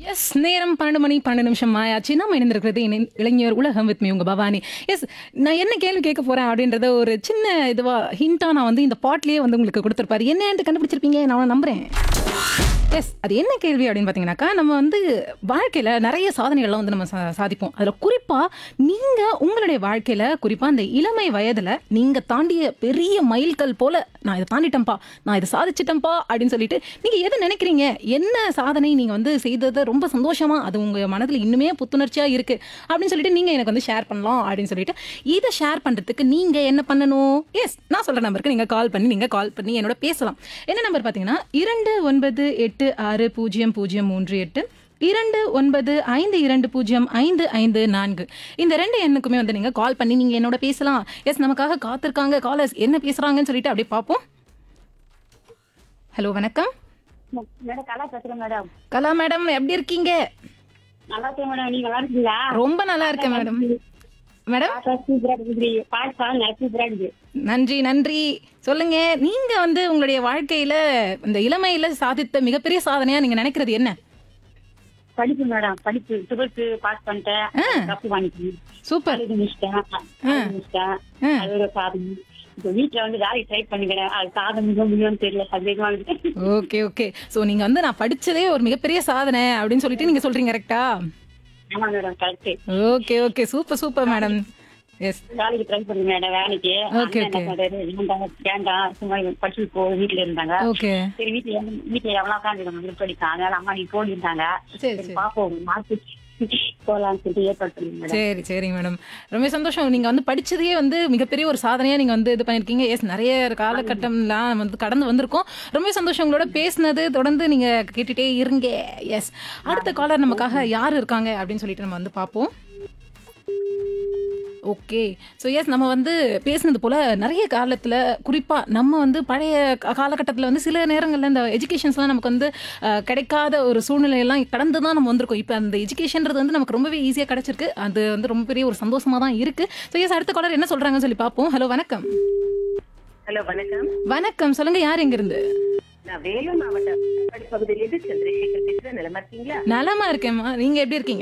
S நேரம் பன்னெண்டு மணி பன்னெண்டு நிமிஷம் ஆயாச்சு நம்ம இணைந்திருக்கிறது இணை- இளைஞர் உலகம் வித் மீ உங்க பவானி எஸ் நான் என்ன கேள்வி கேட்க போறேன் அப்படின்றத ஒரு சின்ன இதுவா ஹிண்டா நான் வந்து இந்த பாட்லயே வந்து உங்களுக்கு கொடுத்துருப்பாரு என்னன்னு கண்டுபிடிச்சிருப்பீங்க நான் நம்புறேன் எஸ் அது என்ன கேள்வி அப்படின்னு பார்த்தீங்கன்னாக்கா நம்ம வந்து வாழ்க்கையில் நிறைய சாதனைகள்லாம் வந்து நம்ம சா- சாதிப்போம் அதில் குறிப்பாக நீங்கள் உங்களுடைய வாழ்க்கையில் குறிப்பாக அந்த இளமை வயதில் நீங்கள் தாண்டிய பெரிய மைல்கல் போல நான் இதை தாண்டிட்டேன்ப்பா நான் இதை சாதிச்சிட்டேன்ப்பா அப்படின்னு சொல்லிட்டு நீங்கள் எதை நினைக்கிறீங்க என்ன சாதனை நீங்கள் வந்து செய்தது ரொம்ப சந்தோஷமா அது உங்கள் மனதில் இன்னுமே புத்துணர்ச்சியாக இருக்குது அப்படின்னு சொல்லிட்டு நீங்கள் எனக்கு வந்து ஷேர் பண்ணலாம் அப்படின்னு சொல்லிட்டு இதை ஷேர் பண்ணுறதுக்கு நீங்கள் என்ன பண்ணணும் எஸ் நான் சொல்கிற நம்பருக்கு நீங்கள் கால் பண்ணி நீங்கள் கால் பண்ணி என்னோட பேசலாம் என்ன நம்பர் பார்த்தீங்கன்னா இரண்டு ஒன்பது எட்டு ஆறு பூஜ்ஜியம் பூஜ்ஜியம் மூன்று எட்டு இரண்டு ஒன்பது ஐந்து இரண்டு பூஜ்ஜியம் ஐந்து ஐந்து நான்கு இந்த ரெண்டு எண்ணுக்குமே வந்து நீங்கள் கால் பண்ணி நீங்கள் என்னோட பேசலாம் எஸ் நமக்காக காத்திருக்காங்க காலர்ஸ் என்ன பேசுகிறாங்கன்னு சொல்லிட்டு அப்படியே பார்ப்போம் ஹலோ வணக்கம் மேடம் கலா பேசுறேன் மேடம் கலா மேடம் எப்படி இருக்கீங்க நல்லா இருக்கேன் மேடம் நீங்க நல்லா இருக்கீங்களா ரொம்ப நல்லா இருக்கேன் மேடம் மேடம் பாட்டா சூப்பரா இருக்குது பாட்டு பாருங்க சூப்பரா இருக்குது நன்றி நன்றி சொல்லுங்க நீங்க வந்து உங்களுடைய வாழ்க்கையில இந்த இளமையில சாதித்த மிகப்பெரிய சாதனையா நீங்க நினைக்கிறது என்ன படிப்பு மேடம் படிப்பு டுவெல்த் பாஸ் பண்ணிட்டேன் கப்பு வாங்கிட்டேன் சூப்பர் காலேஜ் முடிச்சிட்டேன் காலேஜ் முடிச்சிட்டேன் ஆ. அது ஒரு சாதனை இப்போ வீட்டுல வந்து வேலைக்கு ட்ரை பண்ணிக்கிறேன் அது சாதனை மிக முடியும்னு தெரியல சந்தேகமா இருக்கு ஓகே ஓகே சோ நீங்க வந்து நான் படிச்சதே ஒரு மிகப்பெரிய சாதனை அப்படின்னு சொல்லிட்டு நீங்க சொல்றீங்க கரெக்டா ஆமா மேடம் correct okay okay super super madam yes வேலைக்கு ட்ரை பண்ணி மேடம் வேலைக்கு Okay, அண்ணன் என்ன சொல்றாரு வேண்டாம் வேண்டாம் சும்மா படிச்சு போ வீட்டுல இருந்தாங்க ஓகே சரி வீட்டுல எவ்வளவு- வீட்டுல எவ்வளவு உட்காந்து படித்தான் அதனால அம்மா நீ போடிருந்தாங்க சரி சரி சரி பாப்போம் மார்க் போலாம்னு சொல்லிட்டு ஏற்பாடு பண்ணி மேடம் சரி சரிங்க மேடம் ரொம்ப சந்தோஷம் நீங்க வந்து படிச்சதே வந்து மிகப்பெரிய ஒரு சாதனையா நீங்க வந்து இது பண்ணிருக்கீங்க எஸ் நிறைய காலகட்டம்லாம் நம்ம வந்து கடந்து வந்திருக்கோம் ரொம்ப சந்தோஷம் உங்களோட பேசினது தொடர்ந்து நீங்க கேட்டுட்டே இருங்க எஸ் அடுத்த காலர் நமக்காக யார் இருக்காங்க அப்படின்னு சொல்லிட்டு நம்ம வந்து பார்ப்போம் ஓகே ஸோ எஸ் நம்ம வந்து பேசுனது போல் நிறைய காலத்தில் குறிப்பாக நம்ம வந்து பழைய காலகட்டத்தில் வந்து சில நேரங்களில் இந்த எஜுகேஷன்ஸ்லாம் நமக்கு வந்து அஹ், கிடைக்காத ஒரு சூழ்நிலையெல்லாம் கடந்து தான் நம்ம வந்திருக்கோம் இப்போ அந்த எஜுகேஷன்றது வந்து நமக்கு ரொம்பவே ஈஸியாக கிடச்சிருக்கு அது வந்து ரொம்ப பெரிய ஒரு சந்தோஷமாக தான் இருக்குது ஸோ எஸ் அடுத்த காலர் என்ன சொல்கிறாங்கன்னு சொல்லி பார்ப்போம் ஹலோ வணக்கம் ஹலோ வணக்கம் வணக்கம் சொல்லுங்கள் யார் எங்கேருந்து நான் வேலூர் மாவட்டம் பகுதியிலிருந்து சந்திரசேகர் பேசுறேன் நிலமா இருக்கீங்களா நலமா இருக்கேம்மா நீங்கள் எப்படி இருக்கீங்க